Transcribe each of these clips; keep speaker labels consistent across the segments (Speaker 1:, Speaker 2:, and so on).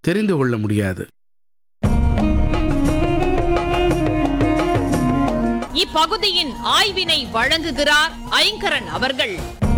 Speaker 1: தெரிந்து கொள்ள முடியாது
Speaker 2: இப்பகுதியின் ஆய்வினை வழங்குகிறார் ஐங்கரன் அவர்கள்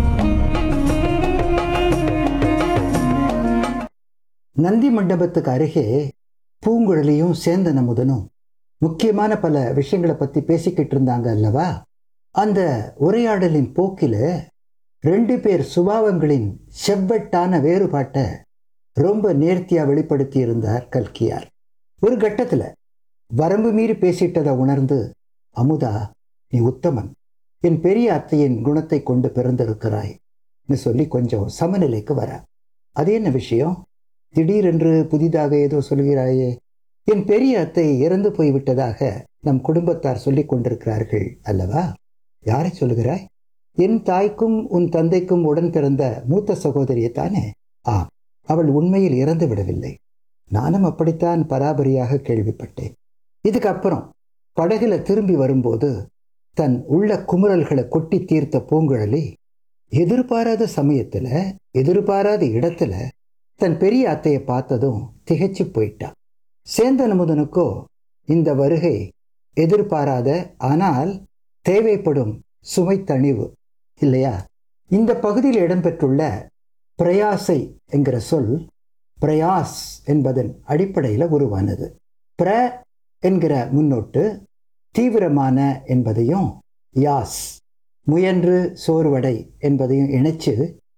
Speaker 3: நந்தி மண்டபத்துக்கு அருகே பூங்குழலியும் சேந்தன் அமுதனும் முக்கியமான பல விஷயங்களை பற்றி பேசிக்கிட்டு இருந்தாங்க அல்லவா அந்த உரையாடலின் போக்கில ரெண்டு பேர் சுபாவங்களின் செவ்வட்டான வேறுபாட்டை ரொம்ப நேர்த்தியா வெளிப்படுத்தி இருந்தார் கல்கியார் ஒரு கட்டத்துல வரம்பு மீறி பேசிட்டதை உணர்ந்து அமுதா நீ உத்தமன் என் பெரிய அத்தையின் குணத்தை கொண்டு பிறந்திருக்கிறாய் சொல்லி கொஞ்சம் சமநிலைக்கு வர அது என்ன விஷயம் திடீரென்று புதிதாக ஏதோ சொல்கிறாயே என் பெரிய அத்தை இறந்து போய்விட்டதாக நம் குடும்பத்தார் சொல்லிக் கொண்டிருக்கிறார்கள் அல்லவா யாரை சொல்லுகிறாய் என் தாய்க்கும் உன் தந்தைக்கும் உடன் பிறந்த மூத்த சகோதரியை தானே ஆம் அவள் உண்மையில் இறந்து விடவில்லை நானும் அப்படித்தான் பராபரியாக கேள்விப்பட்டேன் இதுக்கப்புறம் படகுல திரும்பி வரும்போது தன் உள்ள குமுறல்களை கொட்டி தீர்த்த பூங்குழலி எதிர்பாராத சமயத்துல எதிர்பாராத இடத்துல தன் பெரிய அத்தையை பார்த்ததும் திகைச்சு போயிட்டான் சேந்தன் அமுதனுக்கோ இந்த வருகை எதிர்பாராத ஆனால் தேவைப்படும் சுமை தணிவு இல்லையா இந்த பகுதியில் இடம்பெற்றுள்ள பிரயாசை என்கிற சொல் பிரயாஸ் என்பதன் அடிப்படையில் உருவானது பிர என்கிற முன்னோட்டு தீவிரமான என்பதையும் யாஸ் முயன்று சோர்வடை என்பதையும் இணைச்சு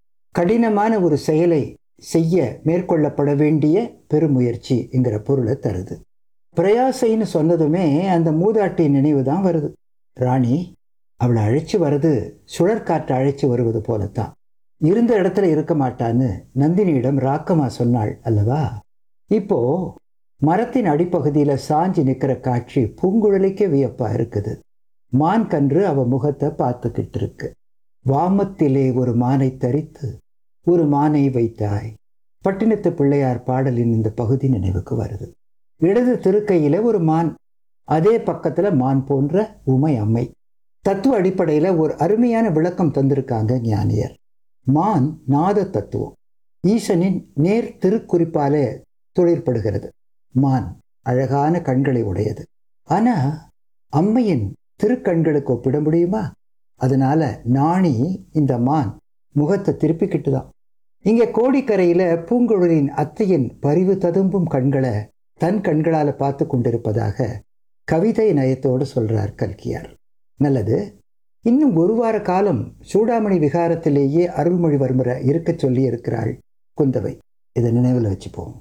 Speaker 3: கடினமான ஒரு செயலை செய்ய மேற்கொள்ளப்பட வேண்டிய பெருமுயற்சி என்கிற பொருளை தருது பிரயாசைன்னு சொன்னதுமே அந்த மூதாட்டி நினைவு தான் வருது ராணி அவளை அழைச்சி வர்றது சுழற்காற்று அழைச்சி வருவது போலத்தான் இருந்த இடத்துல இருக்க மாட்டான்னு நந்தினியிடம் ராக்கமா சொன்னாள் அல்லவா இப்போ மரத்தின் அடிப்பகுதியில சாஞ்சி நிற்கிற காட்சி பூங்குழலிக்கே வியப்பா இருக்குது மான் கன்று அவ முகத்தை பார்த்துக்கிட்டு இருக்கு வாமத்திலே ஒரு மானை தரித்து ஒரு மானை வைத்தாய் பட்டினத்து பிள்ளையார் பாடலின் இந்த பகுதி நினைவுக்கு வருது இடது திருக்கையில ஒரு மான் அதே பக்கத்துல மான் போன்ற உமை அம்மை தத்துவ அடிப்படையில ஒரு அருமையான விளக்கம் தந்திருக்காங்க ஞானியர் மான் நாத தத்துவம் ஈசனின் நேர் திருக்குறிப்பாலே தொழிற்படுகிறது மான் அழகான கண்களை உடையது ஆனா அம்மையின் திருக்கண்களுக்கு ஒப்பிட முடியுமா அதனால நாணி இந்த மான் முகத்தை திருப்பிக்கிட்டு தான் இங்க கோடிக்கரையில பூங்குழலின் அத்தையின் பரிவு ததும்பும் கண்களை தன் கண்களால பார்த்து கொண்டிருப்பதாக கவிதை நயத்தோடு சொல்றார் கல்கியார் நல்லது இன்னும் ஒரு வார காலம் சூடாமணி விகாரத்திலேயே அருள்மொழிவர்மரை இருக்கச் சொல்லி இருக்கிறாள் குந்தவை இதை நினைவில் வச்சுப்போம்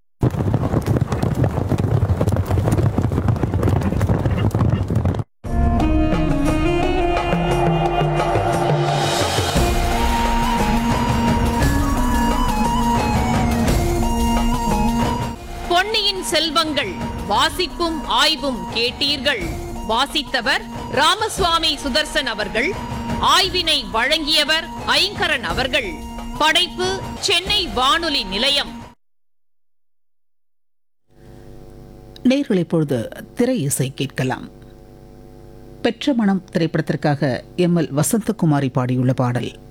Speaker 2: பொன்னியின் செல்வங்கள் வாசிப்பும் ஆய்வும் கேட்டீர்கள் வாசித்தவர் ராமசுவாமி சுதர்சன் அவர்கள் ஆய்வினை வழங்கியவர் ஐங்கரன் அவர்கள் படைப்பு சென்னை வானொலி நிலையம்
Speaker 4: நேர்கள் இப்பொழுது திரை இசை கேட்கலாம் பெற்ற மனம் திரைப்படத்திற்காக எம் எல் வசந்தகுமாரி பாடியுள்ள பாடல்